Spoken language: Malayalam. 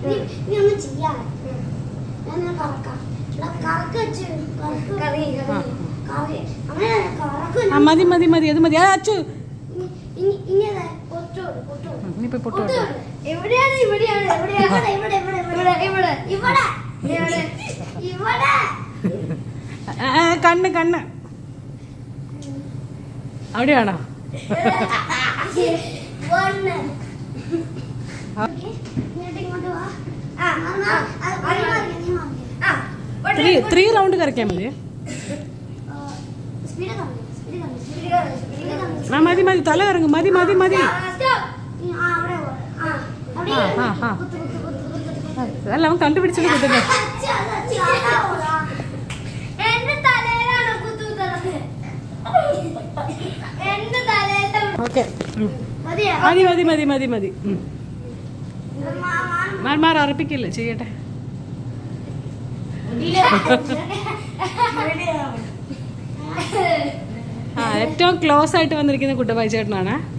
നീ നീ ഒന്ന് ചെയ്യാൻ ഞാൻ നിന്നെ കറക്കാം എടാ, കറക്ക് വെച്ച് കറക്ക് കറി ആ. കറി അങ്ങനെ കറക്ക് ആ മതി മതി മതി അത് മതി ആ അച്ചു ഇനി- ഇനി ഇനി അതെ പൊട്ടോട് പൊട്ടോട് നീ പോയി പൊട്ടു പൊട്ടോട് എവിടെയാണ് ഇവിടെയാണ് എവിടെയാണ് ഇവിടെ ഇവിടെ ഇവിടെ ഇവിടെ ഇവിടെ ഇവിടെ ഇവിടെ കണ്ണ് കണ്ണ് അവിടെയാണോ വണ്ണ് ഓക്കേ, ഇങ്ങോട്ട് ഇങ്ങോട്ട് വാ ആ എന്നാ, അത് നീ മാറിക്ക്, നീ മാറിക്ക്. ആ ത്രീ ത്രീ റൗണ്ട് കറക്കിയാൽ മതി സ്പീഡ് കമ്മി സ്പീഡ് കമ്മി സ്പീഡ് കമ്മി സ്പീഡ് കമ്മി ആ മതി മതി തല ഇറങ്ങും മതി മതി മതി ആ, stop. ഈ, ആ, അവിടെ പോ. ആ, അവിടെ ആ, ആ, ആ. കുത്ത്, കുത്ത്, കുത്ത്, കുത്ത്, കുത്ത്. അല്ല അവൻ കണ്ടുപിടിച്ചത് കുത്തുന്നത് അച്ഛാ, അത് അച്ഛാ, അതാ പോടാ. എന്റെ തലയിലാണ് കുത്തുന്നത് എന്റെ തലയിലാണ് ഓക്കെ മതിയോ മതി മതി മതി മതി മതി ഉം. മാ- മാ- മാർ മാർ അറപ്പിക്കില്ല ചെയ്യട്ടെ ആ ഏറ്റവും ക്ലോസ് ആയിട്ട് വന്നിരിക്കുന്ന കുട്ടപ്പായി ചേട്ടനാണ്